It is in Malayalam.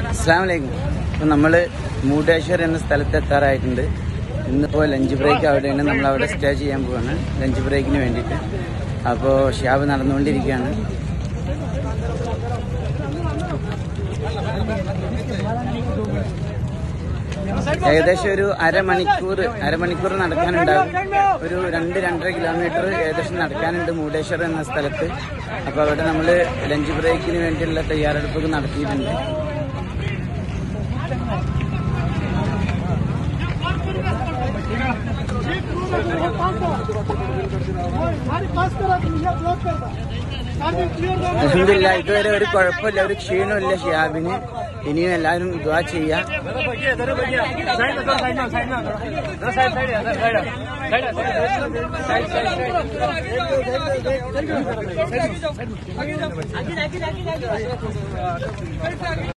അസ്സാമലൈക്കും ഇപ്പം നമ്മൾ മൂടേശ്വർ എന്ന സ്ഥലത്ത് എത്താറായിട്ടുണ്ട് ഇന്നിപ്പോൾ ലഞ്ച് ബ്രേക്ക് അവിടെയാണ് നമ്മൾ അവിടെ സ്റ്റേ ചെയ്യാൻ പോവാണ് ലഞ്ച് ബ്രേക്കിന് വേണ്ടിയിട്ട് അപ്പോൾ ഷാബ് നടന്നുകൊണ്ടിരിക്കുകയാണ് ഏകദേശം ഒരു അരമണിക്കൂർ അരമണിക്കൂർ നടക്കാനുണ്ടാകും ഒരു രണ്ട് രണ്ടര കിലോമീറ്റർ ഏകദേശം നടക്കാനുണ്ട് മൂടേശ്വർ എന്ന സ്ഥലത്ത് അപ്പോൾ അവിടെ നമ്മൾ ലഞ്ച് ബ്രേക്കിന് വേണ്ടിയുള്ള തയ്യാറെടുപ്പൊക്കെ നടത്തിയിട്ടുണ്ട് അലഹമില്ല ഇതുവരെ ഒരു കുഴപ്പമില്ല ഒരു ക്ഷീണമില്ല ഷിയാബിന് ഇനിയും എല്ലാവരും ദ്വാ ചെയ്യാം